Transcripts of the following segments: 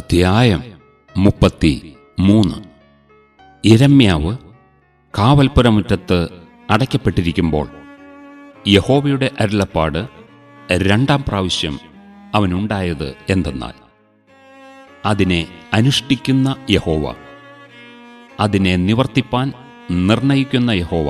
അധ്യായം മുപ്പത്തി മൂന്ന് ഇരമ്യാവ് കാവൽപ്പുരമുറ്റത്ത് അടയ്ക്കപ്പെട്ടിരിക്കുമ്പോൾ യഹോവയുടെ അരുളപ്പാട് രണ്ടാം പ്രാവശ്യം അവനുണ്ടായത് എന്തെന്നാൽ അതിനെ അനുഷ്ഠിക്കുന്ന യഹോവ അതിനെ നിവർത്തിപ്പാൻ നിർണയിക്കുന്ന യഹോവ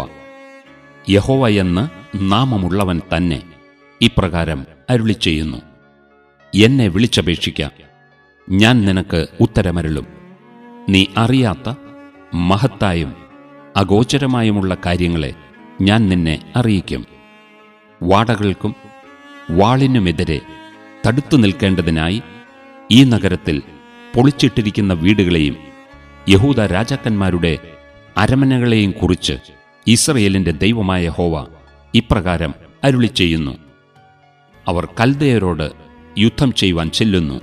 യഹോവ എന്ന് നാമമുള്ളവൻ തന്നെ ഇപ്രകാരം അരുളി ചെയ്യുന്നു എന്നെ വിളിച്ചപേക്ഷിക്കാം ഞാൻ നിനക്ക് ഉത്തരമരുളും നീ അറിയാത്ത മഹത്തായും അഗോചരമായുമുള്ള കാര്യങ്ങളെ ഞാൻ നിന്നെ അറിയിക്കും വാടകൾക്കും വാളിനുമെതിരെ തടുത്തു നിൽക്കേണ്ടതിനായി ഈ നഗരത്തിൽ പൊളിച്ചിട്ടിരിക്കുന്ന വീടുകളെയും യഹൂദ രാജാക്കന്മാരുടെ അരമനകളെയും കുറിച്ച് ഇസ്രയേലിന്റെ ദൈവമായ ഹോവ ഇപ്രകാരം അരുളി ചെയ്യുന്നു അവർ കൽദയരോട് യുദ്ധം ചെയ്യുവാൻ ചെല്ലുന്നു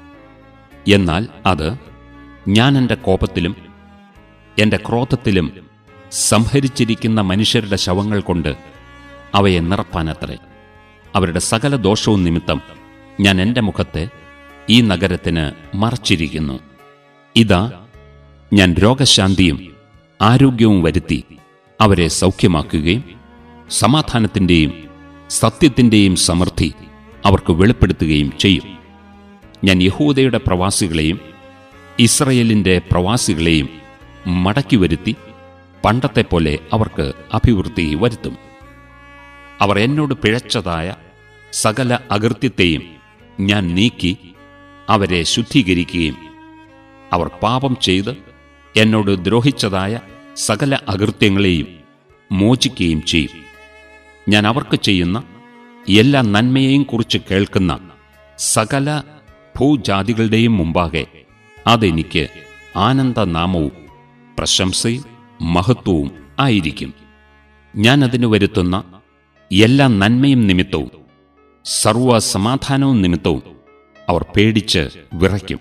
എന്നാൽ അത് ഞാൻ എൻ്റെ കോപത്തിലും എൻ്റെ ക്രോധത്തിലും സംഹരിച്ചിരിക്കുന്ന മനുഷ്യരുടെ ശവങ്ങൾ കൊണ്ട് അവയെ നിറപ്പാനത്രേ അവരുടെ സകല ദോഷവും നിമിത്തം ഞാൻ എൻ്റെ മുഖത്തെ ഈ നഗരത്തിന് മറച്ചിരിക്കുന്നു ഇതാ ഞാൻ രോഗശാന്തിയും ആരോഗ്യവും വരുത്തി അവരെ സൗഖ്യമാക്കുകയും സമാധാനത്തിൻ്റെയും സത്യത്തിൻ്റെയും സമൃദ്ധി അവർക്ക് വെളിപ്പെടുത്തുകയും ചെയ്യും ഞാൻ യഹൂദയുടെ പ്രവാസികളെയും ഇസ്രയേലിന്റെ പ്രവാസികളെയും മടക്കി വരുത്തി പണ്ടത്തെ പോലെ അവർക്ക് അഭിവൃദ്ധി വരുത്തും അവർ എന്നോട് പിഴച്ചതായ സകല അകൃത്യത്തെയും ഞാൻ നീക്കി അവരെ ശുദ്ധീകരിക്കുകയും അവർ പാപം ചെയ്ത് എന്നോട് ദ്രോഹിച്ചതായ സകല അകൃത്യങ്ങളെയും മോചിക്കുകയും ചെയ്യും ഞാൻ അവർക്ക് ചെയ്യുന്ന എല്ലാ നന്മയെയും കുറിച്ച് കേൾക്കുന്ന സകല ഭൂജാതികളുടെയും മുമ്പാകെ അതെനിക്ക് ആനന്ദനാമവും പ്രശംസയും മഹത്വവും ആയിരിക്കും ഞാൻ അതിനു വരുത്തുന്ന എല്ലാ നന്മയും നിമിത്തവും സർവ സമാധാനവും നിമിത്തവും അവർ പേടിച്ച് വിറയ്ക്കും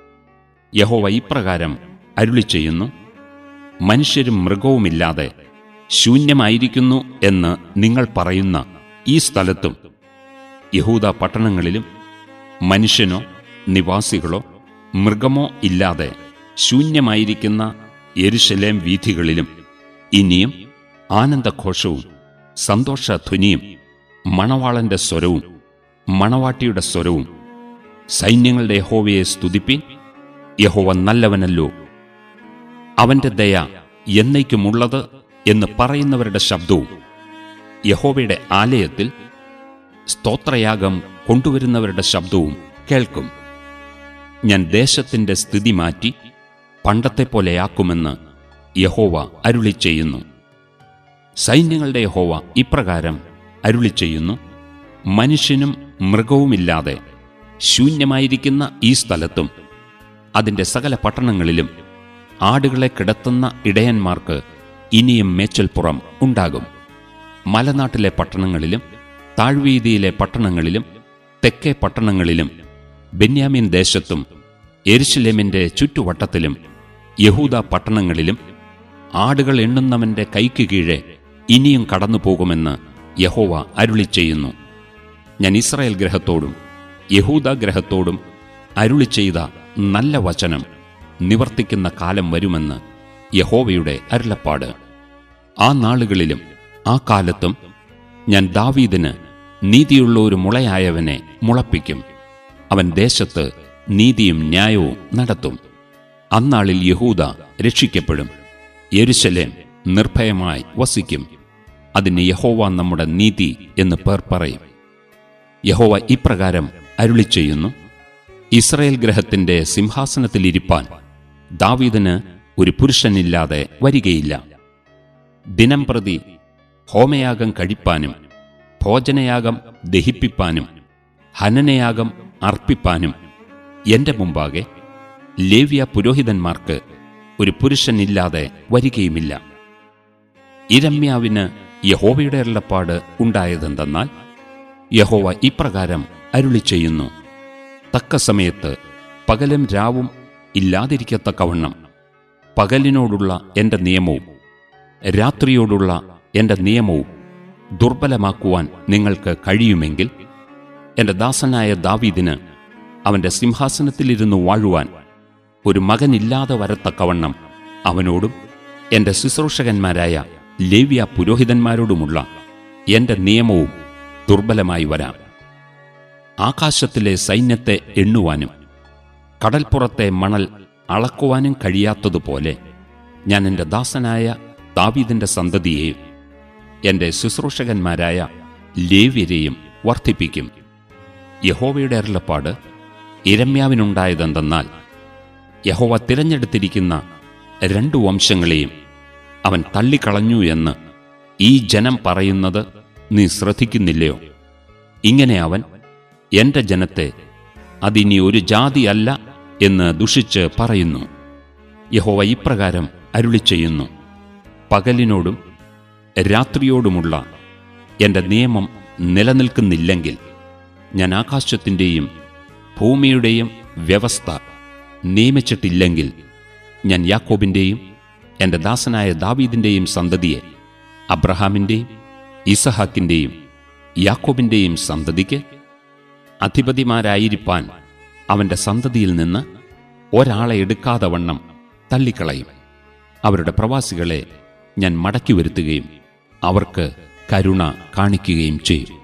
യഹോവ ഇപ്രകാരം അരുളി ചെയ്യുന്നു മനുഷ്യരും മൃഗവുമില്ലാതെ ശൂന്യമായിരിക്കുന്നു എന്ന് നിങ്ങൾ പറയുന്ന ഈ സ്ഥലത്തും യഹൂദ പട്ടണങ്ങളിലും മനുഷ്യനോ നിവാസികളോ മൃഗമോ ഇല്ലാതെ ശൂന്യമായിരിക്കുന്ന യെരുശലേം വീഥികളിലും ഇനിയും ആനന്ദഘോഷവും സന്തോഷധ്വനിയും മണവാളന്റെ സ്വരവും മണവാട്ടിയുടെ സ്വരവും സൈന്യങ്ങളുടെ യഹോവയെ സ്തുതിപ്പിൻ യഹോവ നല്ലവനല്ലോ അവന്റെ ദയ എന്നേക്കുമുള്ളത് എന്ന് പറയുന്നവരുടെ ശബ്ദവും യഹോവയുടെ ആലയത്തിൽ സ്തോത്രയാഗം കൊണ്ടുവരുന്നവരുടെ ശബ്ദവും കേൾക്കും ഞാൻ ദേശത്തിന്റെ സ്ഥിതി മാറ്റി പണ്ടത്തെ പോലെയാക്കുമെന്ന് യഹോവ അരുളി ചെയ്യുന്നു സൈന്യങ്ങളുടെ യഹോവ ഇപ്രകാരം അരുളി ചെയ്യുന്നു മനുഷ്യനും മൃഗവുമില്ലാതെ ശൂന്യമായിരിക്കുന്ന ഈ സ്ഥലത്തും അതിന്റെ സകല പട്ടണങ്ങളിലും ആടുകളെ കിടത്തുന്ന ഇടയന്മാർക്ക് ഇനിയും മേച്ചൽപ്പുറം ഉണ്ടാകും മലനാട്ടിലെ പട്ടണങ്ങളിലും താഴ്വീതിയിലെ പട്ടണങ്ങളിലും തെക്കേ പട്ടണങ്ങളിലും ബെന്യാമിൻ ദേശത്തും എരുശലേമിന്റെ ചുറ്റുവട്ടത്തിലും യഹൂദ പട്ടണങ്ങളിലും ആടുകൾ എണ്ണുന്നവന്റെ കൈക്ക് കീഴെ ഇനിയും കടന്നു പോകുമെന്ന് യഹോവ അരുളി ചെയ്യുന്നു ഞാൻ ഇസ്രായേൽ ഗ്രഹത്തോടും യഹൂദ ഗ്രഹത്തോടും അരുളി ചെയ്ത നല്ല വചനം നിവർത്തിക്കുന്ന കാലം വരുമെന്ന് യഹോവയുടെ അരുളപ്പാട് ആ നാളുകളിലും ആ കാലത്തും ഞാൻ ദാവീദിന് നീതിയുള്ള ഒരു മുളയായവനെ മുളപ്പിക്കും അവൻ ദേശത്ത് നീതിയും ന്യായവും നടത്തും അന്നാളിൽ യഹൂദ രക്ഷിക്കപ്പെടും യെരുശലേം നിർഭയമായി വസിക്കും അതിന് യഹോവ നമ്മുടെ നീതി എന്ന് പേർ പറയും യഹോവ ഇപ്രകാരം അരുളി ചെയ്യുന്നു ഇസ്രയേൽ ഗ്രഹത്തിന്റെ സിംഹാസനത്തിലിരിപ്പാൻ ദാവീദിന് ഒരു പുരുഷനില്ലാതെ വരികയില്ല ദിനം പ്രതി ഹോമയാഗം കഴിപ്പാനും ഭോജനയാഗം ദഹിപ്പിപ്പാനും ഹനനയാഗം അർപ്പിപ്പാനും എന്റെ മുമ്പാകെ ലേവ്യ പുരോഹിതന്മാർക്ക് ഒരു പുരുഷനില്ലാതെ വരികയുമില്ല ഇരമ്യാവിന് യഹോവയുടെ അരുളപ്പാട് ഉണ്ടായതെന്തെന്നാൽ യഹോവ ഇപ്രകാരം അരുളി ചെയ്യുന്നു തക്ക സമയത്ത് പകലും രാവും ഇല്ലാതിരിക്കത്തക്കവണ്ണം പകലിനോടുള്ള എന്റെ നിയമവും രാത്രിയോടുള്ള എന്റെ നിയമവും ദുർബലമാക്കുവാൻ നിങ്ങൾക്ക് കഴിയുമെങ്കിൽ എന്റെ ദാസനായ ദാവീദിന് അവന്റെ സിംഹാസനത്തിലിരുന്നു വാഴുവാൻ ഒരു മകനില്ലാതെ വരത്തക്കവണ്ണം അവനോടും എന്റെ ശുശ്രൂഷകന്മാരായ ലേവ്യ പുരോഹിതന്മാരോടുമുള്ള എന്റെ നിയമവും ദുർബലമായി വരാം ആകാശത്തിലെ സൈന്യത്തെ എണ്ണുവാനും കടൽപ്പുറത്തെ മണൽ അളക്കുവാനും കഴിയാത്തതുപോലെ ഞാൻ എൻ്റെ ദാസനായ ദാവീദിന്റെ സന്തതിയെയും എൻ്റെ ശുശ്രൂഷകന്മാരായ ലേവ്യരെയും വർദ്ധിപ്പിക്കും യഹോവയുടെ അരുളപ്പാട് ഇരമ്യാവിനുണ്ടായതെന്തെന്നാൽ യഹോവ തിരഞ്ഞെടുത്തിരിക്കുന്ന രണ്ടു വംശങ്ങളെയും അവൻ തള്ളിക്കളഞ്ഞു എന്ന് ഈ ജനം പറയുന്നത് നീ ശ്രദ്ധിക്കുന്നില്ലയോ ഇങ്ങനെ അവൻ എന്റെ ജനത്തെ അതിനി ഒരു ജാതിയല്ല എന്ന് ദുഷിച്ച് പറയുന്നു യഹോവ ഇപ്രകാരം അരുളി ചെയ്യുന്നു പകലിനോടും രാത്രിയോടുമുള്ള എന്റെ നിയമം നിലനിൽക്കുന്നില്ലെങ്കിൽ ഞാൻ ആകാശത്തിൻ്റെയും ഭൂമിയുടെയും വ്യവസ്ഥ നിയമിച്ചിട്ടില്ലെങ്കിൽ ഞാൻ യാക്കോബിൻ്റെയും എൻ്റെ ദാസനായ ദാവീദിൻ്റെയും സന്തതിയെ അബ്രഹാമിൻ്റെയും ഇസഹാക്കിൻ്റെയും യാക്കോബിൻ്റെയും സന്തതിക്ക് അധിപതിമാരായിരിക്കാൻ അവൻ്റെ സന്തതിയിൽ നിന്ന് ഒരാളെ എടുക്കാതെ വണ്ണം തള്ളിക്കളയും അവരുടെ പ്രവാസികളെ ഞാൻ മടക്കി വരുത്തുകയും അവർക്ക് കരുണ കാണിക്കുകയും ചെയ്യും